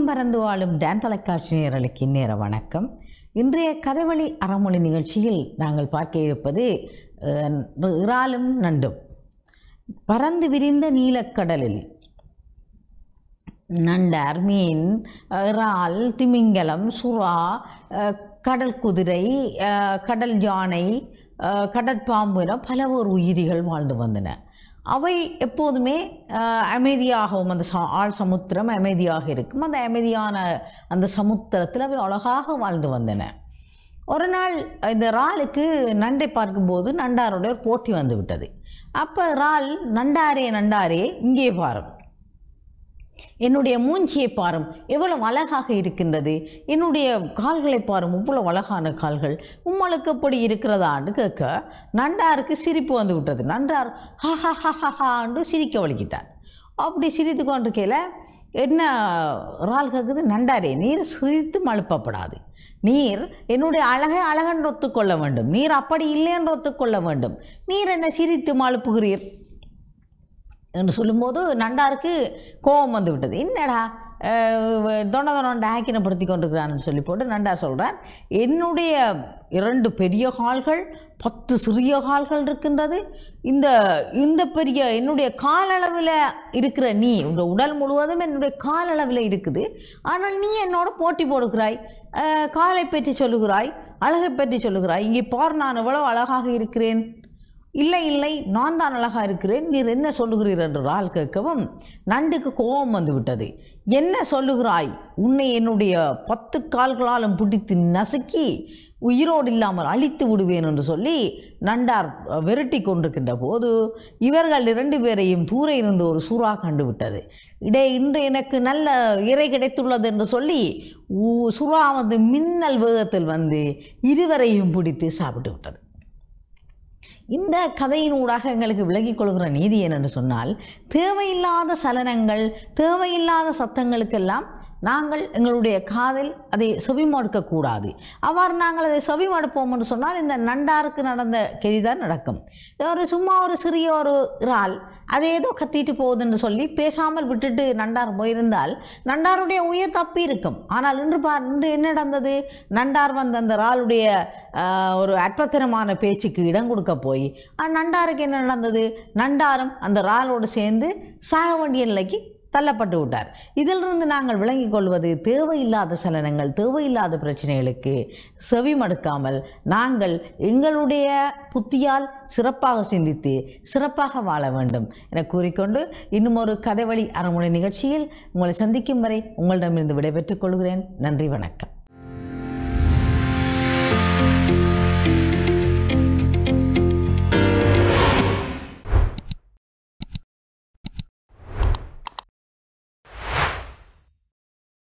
உலகம் பறந்து வாழும் டான் தொலைக்காட்சி நேரலுக்கு இந்நேர வணக்கம் இன்றைய கதைவழி அறமொழி நிகழ்ச்சியில் நாங்கள் பார்க்க இருப்பது அஹ், இறாலும் நண்டும் பறந்து விரிந்த நீலக்கடலில் நண்டார் மீன் அஹ், இறால் திமிங்கலம் சுறா அஹ், கடல் குதிரை அஹ், கடல் யானை அஹ், கடற்பாம்பு என பல ஒரு உயிரிகள் வாழ்ந்து வந்தன அவை எப்போதுமே அஹ், அமைதியாகவும் அந்த ச ஆழ் சமுத்திரம் அமைதியாக இருக்கும் அந்த அமைதியான அந்த சமுத்திரத்தில் அவை அழகாக வாழ்ந்து வந்தன ஒரு நாள் இந்த இறாலுக்கு நண்டை பார்க்கும்போது நண்டாரோட ஒரு போட்டி வந்து விட்டது அப்போ இறால் நண்டாரே நண்டாரே இங்கே பாரும் என்னுடைய மூஞ்சியை பாரும் எவ்வளவு அழகாக இருக்கின்றது என்னுடைய கால்களை பாரும் இவ்வளவு அழகான கால்கள் உம்மளுக்கு எப்படி இருக்கிறதான்னு கேட்க நண்டாருக்கு சிரிப்பு வந்து விட்டது நண்டார் ஹா ஹா ஹா ஹா ஹான்னு சிரிக்க வலிக்கிட்டார் அப்படி சிரித்து கொண்டிருக்கையில் என்ன இறால் கேட்குது நண்டாரே நீர் சிரித்து மழுப்பப்படாது நீர் என்னுடைய அழகை அழகென்று ஒத்துக்கொள்ள வேண்டும் நீர் அப்படி இல்லை என்று ஒத்துக்கொள்ள வேண்டும் நீர் என்ன சிரித்து மழுப்புகிறீர் என்று சொல்லும்போது நண்டாருக்கு கோபம் வந்து விட்டது என்னடா அஹ், தொண்ட தொண்ட ஆக்கினப்படுத்தி கொண்டிருக்கிறான்னு சொல்லி போட்டு நண்டார் சொல்கிறார் என்னுடைய இரண்டு பெரிய கால்கள் பத்து சிறிய கால்கள் இருக்கின்றது இந்த இந்த பெரிய என்னுடைய காலளவில் இருக்கிற நீ உங்கள் உடல் முழுவதும் என்னுடைய காலளவில் இருக்குது ஆனால் நீ என்னோட போட்டி போடுகிறாய் அஹ், காலை பற்றி சொல்லுகிறாய் அழகை பற்றி சொல்லுகிறாய் இங்கே பார் நான் எவ்வளவு அழகாக இருக்கிறேன் இல்லை இல்லை நான் தான் அழகா இருக்கிறேன் நீர் என்ன சொல்லுகிறீர் என்று ஆள் கேட்கவும் நண்டுக்கு கோபம் வந்து விட்டது என்ன சொல்லுகிறாய் உன்னை என்னுடைய பத்து கால்களாலும் பிடித்து நசுக்கி உயிரோடு இல்லாமல் அழித்து விடுவேன் என்று சொல்லி நண்டார் விரட்டி கொண்டிருக்கின்ற போது இவர்கள் இரண்டு பேரையும் தூர இருந்து ஒரு சூறா கண்டு விட்டது இடே இன்று எனக்கு நல்ல இறை கிடைத்துள்ளது என்று சொல்லி ஊ- சுறா வந்து மின்னல் வேகத்தில் வந்து இருவரையும் பிடித்து சாப்பிட்டு விட்டது இந்த கதையின் ஊடாக எங்களுக்கு விலகிக் கொள்கிற நீதி என்னென்னு சொன்னால் தேவையில்லாத சலனங்கள் தேவையில்லாத சத்தங்களுக்கெல்லாம் நாங்கள் எங்களுடைய காதில் அதை செவிமடுக்க கூடாது அவ்வாறு நாங்கள் அதை செவிமடுப்போம் என்று சொன்னால் இந்த நண்டாருக்கு நடந்த கெதிதான் நடக்கும் ஒரு சும்மா ஒரு சிறிய ஒரு இறால் அது ஏதோ கத்திட்டு போகுதுன்னு சொல்லி பேசாமல் விட்டுட்டு நண்டார் போயிருந்தால் நண்டாருடைய உயிர் தப்பி இருக்கும் ஆனால் இன்று பார் இன்று என்ன நடந்தது நண்டார் வந்த அந்த இறாலுடைய ஆஹ், ஒரு அற்பத்தனமான பேச்சுக்கு இடம் கொடுக்க போய் ஆஹ், நண்டாருக்கு என்ன நடந்தது நண்டாரும் அந்த இறாலோடு சேர்ந்து சாக வேண்டிய நிலைக்கு தள்ளப்பட்டு விட்டார் இதிலிருந்து நாங்கள் விளங்கிக் கொள்வது தேவையில்லாத சலனங்கள் தேவையில்லாத பிரச்சனைகளுக்கு செவி மடுக்காமல் நாங்கள் எங்களுடைய புத்தியால் சிறப்பாக சிந்தித்து சிறப்பாக வாழ வேண்டும் என கூறிக்கொண்டு இன்னும் ஒரு கதைவழி அறமுறை நிகழ்ச்சியில் உங்களை சந்திக்கும் வரை உங்களிடமிருந்து விடைபெற்றுக் கொள்கிறேன் நன்றி வணக்கம்